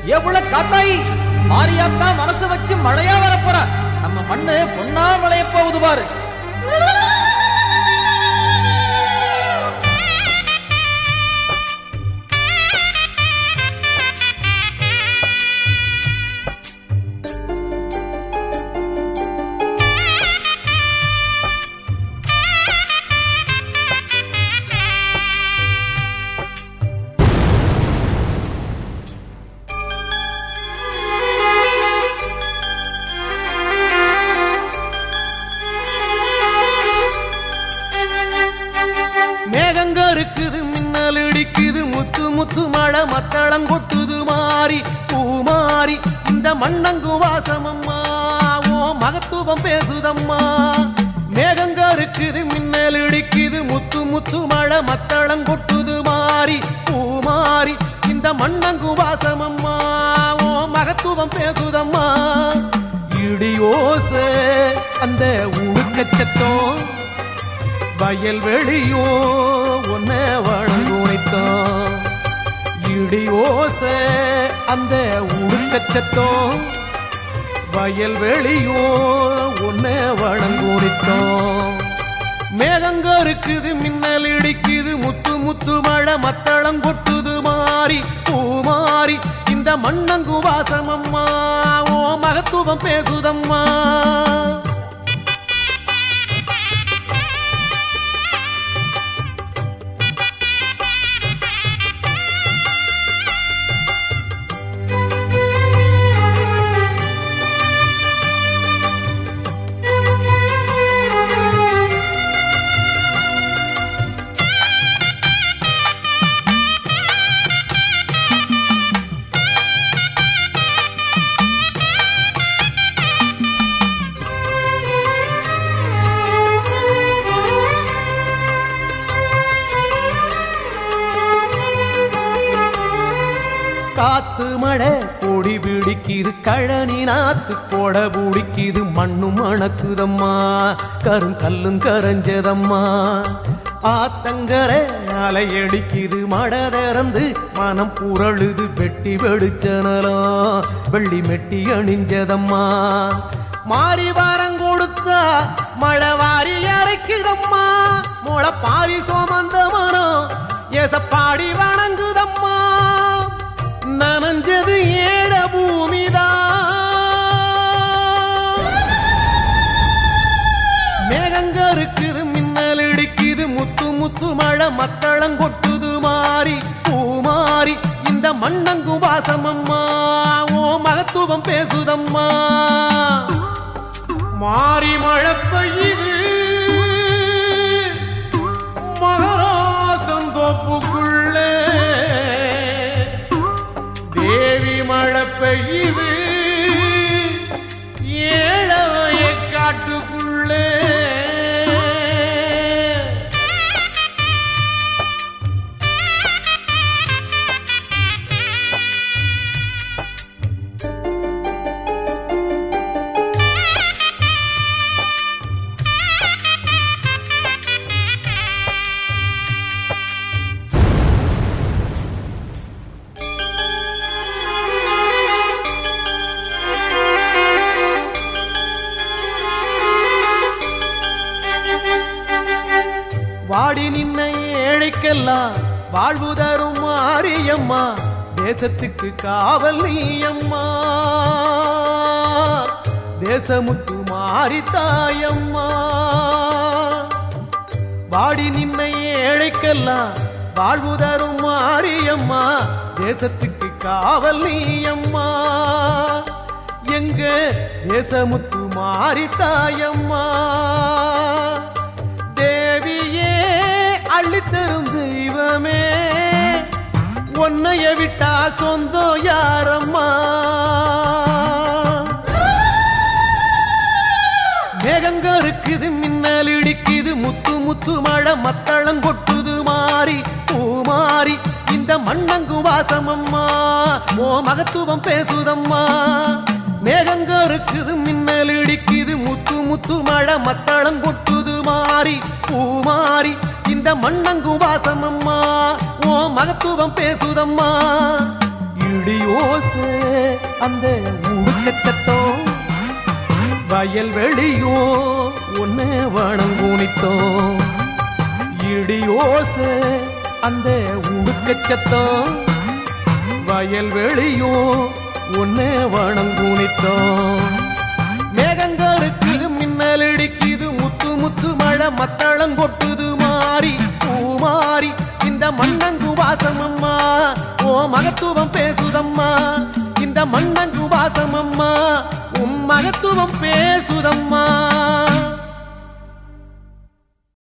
எவ்வளவு காத்தாயி மாரியாத்தா மனசு வச்சு மழையா வரப்போற நம்ம மண்ணு பொன்னா விளைய போகுது பாரு மேகங்க இருக்குது மின்னல் இடிக்குது முத்து முத்து மழை மத்தளம் கொட்டுது மாறி பூ மாறி இந்த மண்ணங்கு வாசமம்மா ஓ மகத்துவம் பேசுதம்மா மேகங்க இருக்குது மின்னல் இடிக்குது முத்து முத்து மழை மத்தளம் கொட்டுது மாறி பூ மாறி இந்த மண்ணங்கு வாசமம்மா ஓ மகத்துவம் பேசுதம்மா இடியோச அந்த உடுக்கச்சத்தம் வயல் வெளியோ உன்னை வழங்குனைத்தான் இடி ஓச அந்த உடுக்கச்சத்தம் வயல் வெளியோ உன்னை வழங்குனைத்தான் மேகங்க இருக்குது மின்னல் இடிக்குது முத்து முத்து மழை மத்தளம் கொட்டுது மாறி பூ மாறி இந்த மண்ணங்கு வாசமம்மா ஓ மகத்துவம் பேசுதம்மா காத்து மழை கொடி பிடிக்குது கழனி நாத்து கொட பிடிக்குது மண்ணும் மணக்குதம்மா கரும் கல்லும் கரைஞ்சதம்மா ஆத்தங்கர அலையடிக்குது மழை திறந்து மனம் புரழுது வெட்டி வெடிச்சனலாம் வெள்ளி மெட்டி அணிஞ்சதம்மா மாறி வாரம் கொடுத்தா மழை வாரி அரைக்குதம்மா முளை பாரி சோமந்த மனம் ஏசப்பாடி வணங்குதம்மா நனஞ்சது ஏழ பூமிதான் மேகங்க இருக்குது மின்னல் இடிக்குது முத்து முத்து மழை மத்தளம் கொட்டுது மாறி பூ மாறி இந்த மண்ணங்கு வாசமம்மா ஓ மகத்துவம் பேசுதம்மா மாறி மழை பெய்யுது மகராசம் தோப்புக்குள்ளே தேவி மழை பெய்யுது ஏழவைய காட்டுக்குள்ளே வாடி நின்ன ஏழைக்கெல்லாம் வாழ்வு தரும் மாரியம்மா தேசத்துக்கு காவல் நீயம்மா தேசமுத்து மாறி தாயம்மா வாடி நின்ன ஏழைக்கெல்லாம் வாழ்வு தரும் மாரியம்மா தேசத்துக்கு காவல் நீயம்மா எங்க தேசமுத்து மாறி தாயம்மா தேவியே அள்ளித்தரும் தெய்வமே உன்னைய விட்டா சொந்தம் யாரம்மா மேகங்க இருக்குது மின்னல் இடிக்குது முத்து முத்து மழை மத்தளம் கொட்டுது மாறி பூ மாறி இந்த மண்ணங்கு வாசமம்மா ஓ மகத்துவம் பேசுதம்மா மேகங்க இருக்குது மின்னல் இடிக்குது முத்து முத்து மழை மத்தளம் கொட்டுது மாறி பூ மாறி இந்த மண்ணங்கு வாசமம்மா ஓ மகத்துவம் பேசுதம்மா இடியோச அந்த உடுக்க சத்தம் வயல் வெளியோ ஒன்னு வணங்குனித்தோம் இடியோச அந்த உடுக்க சத்தம் வயல் வெளியோ ஒன்னு வணங்குனித்தோம் மேகங்கள் இருக்குது மின்னல் இடிக்குது முத்து முத்து மழை மத்தளம் கொட்டுது மாறி பூ மாறி இந்த மண்ணங்கு வாசமம்மா ஓ மகத்துவம் பேசுதம்மா இந்த மண்ணங்கு வாசமம்மா உம் மகத்துவம் பேசுதம்மா